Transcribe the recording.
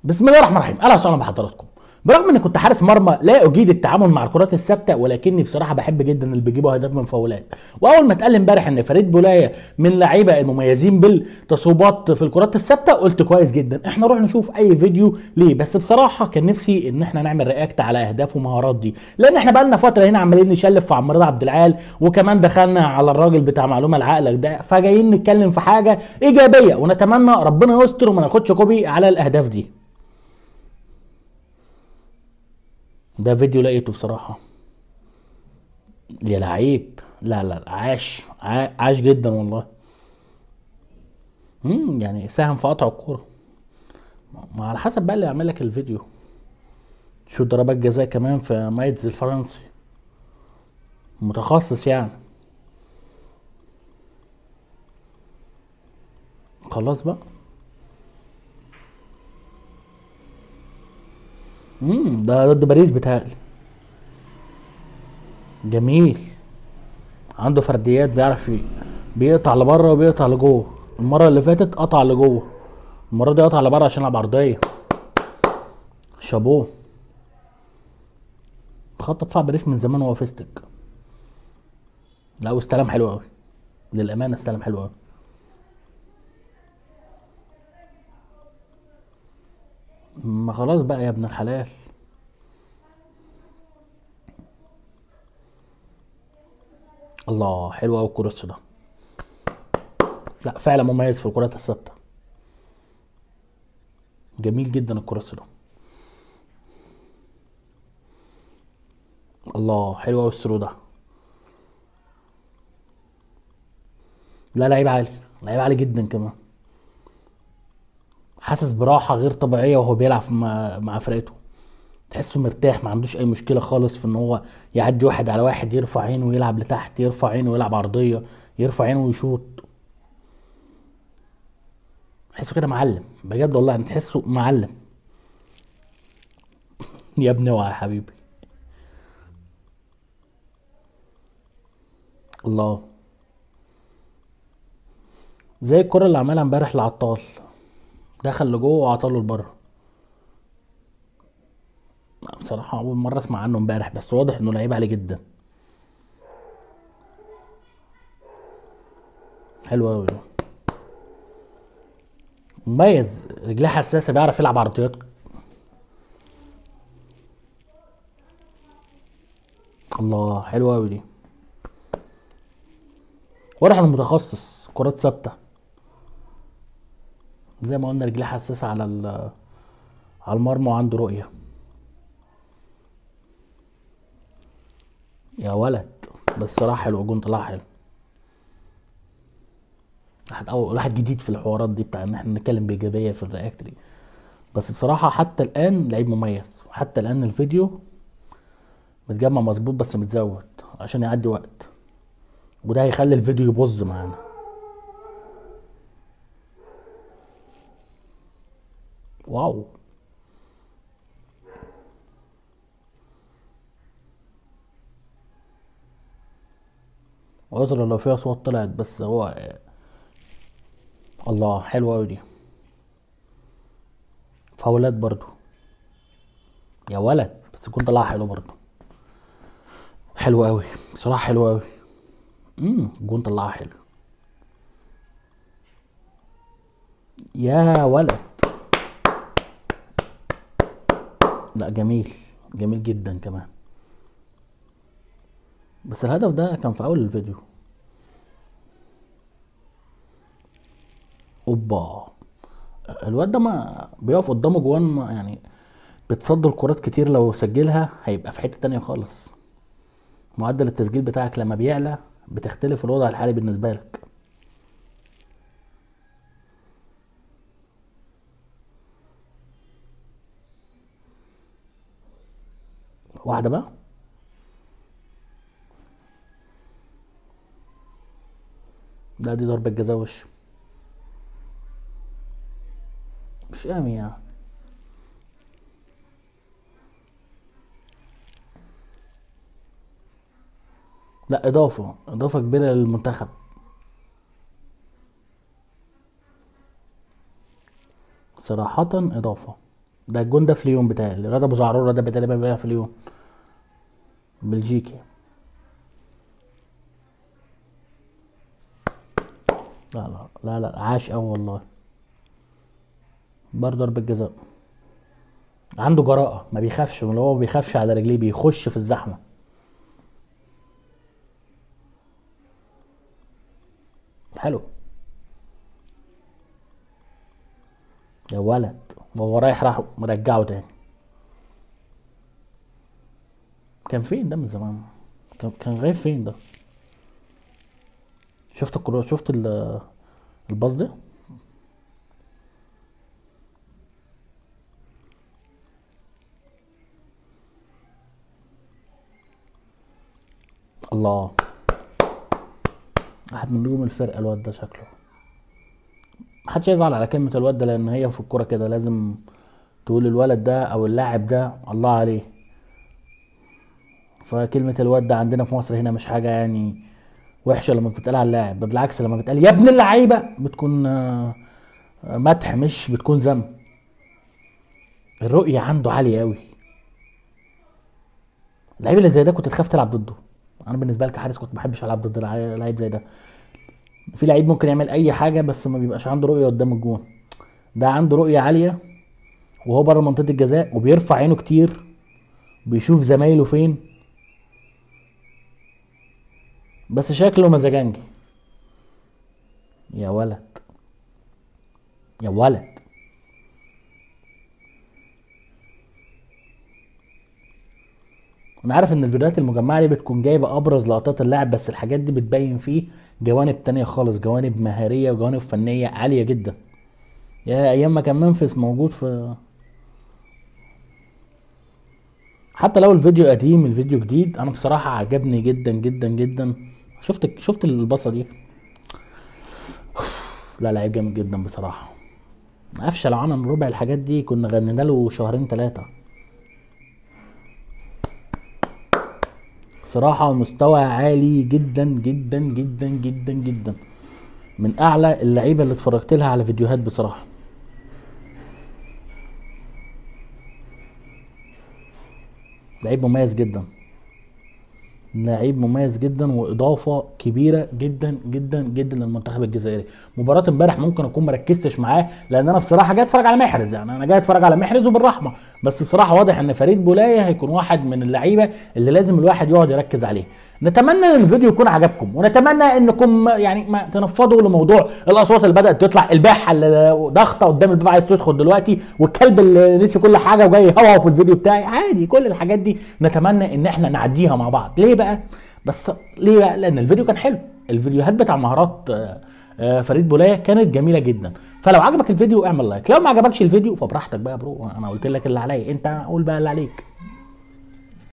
بسم الله الرحمن الرحيم اهلا وسهلا بحضراتكم برغم اني كنت حارس مرمى لا اجيد التعامل مع الكرات الثابته ولكني بصراحه بحب جدا اللي بيجيبوا اهداف من فاولات واول ما اتقال امبارح ان فريد بولايه من لعيبه المميزين بالتصويبات في الكرات الثابته قلت كويس جدا احنا نروح نشوف اي فيديو ليه بس بصراحه كان نفسي ان احنا نعمل رياكت على اهداف ومهارات دي لان احنا بقالنا فتره هنا عمالين نشلف في عمرو عبد العال وكمان دخلنا على الراجل بتاع معلومه لعقلك ده فجايين نتكلم في حاجه ايجابيه ونتمنى ربنا يستر وما ناخدش كوبي على الاهداف دي ده فيديو لقيته بصراحة يا لعيب لا لا لا، عاش عا- عاش جدا والله امم يعني ساهم في قطع الكورة ما على حسب بقى اللي يعمل لك الفيديو شو ضربات جزاء كمان في مايتز الفرنسي متخصص يعني خلاص بقى امم ده ضد باريس بتاعي جميل عنده فرديات بيعرف ي- بيقطع لبره وبيقطع لجوه المره اللي فاتت قطع لجوه المره دي قطع لبره عشان يلعب عرضيه شابوه خط دفاع باريس من زمان وهو فيستك لا واستلم حلو قوي للامانه استلم حلو قوي ما خلاص بقى يا ابن الحلال الله حلو قوي الكروس ده لا فعلا مميز في الكرات الثابته جميل جدا الكروس ده الله حلو قوي الثرو ده لا لعيب عالي لعيب عالي جدا كمان حاسس براحه غير طبيعيه وهو بيلعب مع مع فرقته تحسه مرتاح ما عندوش اي مشكله خالص في ان هو يعدي واحد على واحد يرفع عينه ويلعب لتحت يرفع عينه ويلعب عرضيه يرفع عينه ويشوط تحسه كده معلم بجد والله يعني تحسه معلم يا ابني اوعى يا حبيبي الله زي الكرة اللي عملها امبارح لعطال دخل لجوه وعطاله لبره بصراحة أول مرة أسمع عنه امبارح بس واضح إنه لعيب عالي جدا حلو أوي ده مميز رجليه حساسة بيعرف يلعب عرضيات الله حلوة أوي دي واضح إنه متخصص كرات ثابتة زي ما قلنا رجليه حساسة على ال- على المرمى وعنده رؤية يا ولد بس صراحة حلو الجون طلع حلو واحد أو واحد جديد في الحوارات دي بتاع ان احنا نتكلم بإيجابية في الرياكت دي بس بصراحة حتى الآن لعيب مميز وحتى الآن الفيديو متجمع مظبوط بس متزود عشان يعدي وقت وده هيخلي الفيديو يبظ معانا واو عذرا لو فيها صوت طلعت بس هو الله حلوة أوي دي فاولات برضو يا ولد بس الجون طلعها حلو برضو حلو أوي بصراحة حلو أوي امم الجون طلعها حلو يا ولد لا جميل جميل جدا كمان بس الهدف ده كان في اول الفيديو اوبا الواد ده ما بيقف قدامه جوان ما يعني بتصد الكرات كتير لو سجلها هيبقى في حتة تانية خالص معدل التسجيل بتاعك لما بيعلى بتختلف الوضع الحالي بالنسبة لك واحدة بقى لا دي ضربة جزاء وش مش قامي يعني لا إضافة إضافة كبيرة للمنتخب صراحة إضافة ده الجون ده في ليون بتاعي رضا ابو زعرور ده بتاعي بيلعب في ليون بلجيكي لا لا لا لا عاش قوي والله برضه ضربة جزاء عنده جراءة ما بيخافش اللي هو ما بيخافش على رجليه بيخش في الزحمة حلو يا ولد وهو رايح راح مرجعه تاني كان فين ده من زمان كان كان غايب فين ده شفت الكرة شفت ال- الباص ده الله واحد من نجوم الفرقة الواد ده شكله محدش يزعل على كلمة الواد ده لأن هي في الكورة كده لازم تقول الولد ده أو اللاعب ده الله عليه فكلمة الواد ده عندنا في مصر هنا مش حاجة يعني وحشة لما بتتقال على اللاعب ده بالعكس لما بتقال يا ابن اللعيبة بتكون آه، آه، مدح مش بتكون ذم الرؤية عنده عالية أوي اللعيب اللي زي ده كنت تخاف تلعب ضده انا بالنسبه لي كحارس كنت ما بحبش العب ضد لع- لعيب زي ده في لعيب ممكن يعمل اي حاجه بس ما بيبقاش عنده رؤيه قدام الجون ده عنده رؤيه عاليه وهو بره منطقه الجزاء وبيرفع عينه كتير بيشوف زمايله فين بس شكله مزاجنجي يا ولد يا ولد انا عارف ان الفيديوهات المجمعه دي بتكون جايبه ابرز لقطات اللاعب بس الحاجات دي بتبين فيه جوانب تانية خالص جوانب مهاريه وجوانب فنيه عاليه جدا يا ايام ما كان منفس موجود في حتى لو الفيديو قديم الفيديو جديد انا بصراحه عجبني جدا جدا جدا شفت شفت البصه دي لا لعيب جامد جدا بصراحه قفشه لو عمل ربع الحاجات دي كنا غنينا له شهرين ثلاثه صراحة مستوى عالي جدا جدا جدا جدا جدا من اعلى اللعيبة اللي اتفرجت لها على فيديوهات بصراحة لعيب مميز جدا لعيب مميز جدا واضافه كبيره جدا جدا جدا للمنتخب الجزائري مباراه امبارح ممكن اكون مركزتش معاه لان انا بصراحه جاي اتفرج على محرز يعني انا جاي اتفرج على محرز وبالرحمه بس بصراحه واضح ان فريد بولايه هيكون واحد من اللعيبه اللي لازم الواحد يقعد يركز عليه نتمنى ان الفيديو يكون عجبكم ونتمنى انكم يعني ما تنفضوا لموضوع الاصوات اللي بدات تطلع الباحه اللي ضغطه قدام الباب عايز تدخل دلوقتي والكلب اللي نسي كل حاجه وجاي يهوهو في الفيديو بتاعي عادي كل الحاجات دي نتمنى ان احنا نعديها مع بعض ليه بقى بس ليه بقى لان الفيديو كان حلو الفيديوهات بتاع مهارات آه، آه، فريد بولايه كانت جميله جدا فلو عجبك الفيديو اعمل لايك لو ما عجبكش الفيديو فبراحتك بقى يا برو انا قلت لك اللي عليا انت قول بقى اللي عليك